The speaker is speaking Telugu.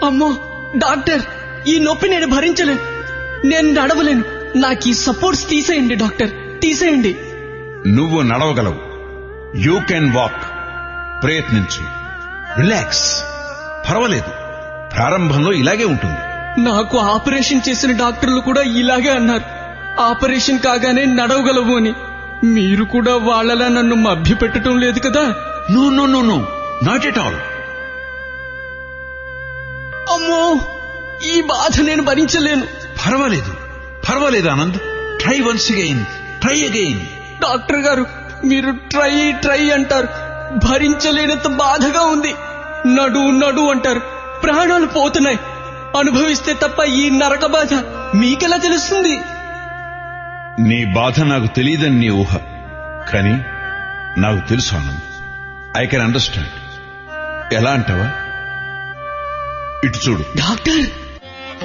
అమ్మో డాక్టర్ ఈ నొప్పి నేను భరించలేను నేను నడవలేను నాకు ఈ సపోర్ట్స్ తీసేయండి డాక్టర్ తీసేయండి నువ్వు నడవగలవు యూ కెన్ వాక్ ప్రయత్నించు రిలాక్స్ పర్వాలేదు ప్రారంభంలో ఇలాగే ఉంటుంది నాకు ఆపరేషన్ చేసిన డాక్టర్లు కూడా ఇలాగే అన్నారు ఆపరేషన్ కాగానే నడవగలవు అని మీరు కూడా వాళ్ళలా నన్ను మభ్యపెట్టడం లేదు కదా no no no no not at all అమ్మో ఈ బాధ నేను భరించలేను పర్వాలేదు పర్వాలేదు Anand try once again try again doctor గారు మీరు ట్రై ట్రై అంటారు భరించలేనంత బాధగా ఉంది నడు నడు అంటారు ప్రాణాలు పోతున్నాయి అనుభవిస్తే తప్ప ఈ నరక బాధ మీకెలా తెలుస్తుంది నీ బాధ నాకు తెలియదని నీ ఊహ కానీ నాకు తెలుసు ఆనంద్ ఐ కెన్ అండర్స్టాండ్ ఎలా అంటావా ఇటు చూడు డాక్టర్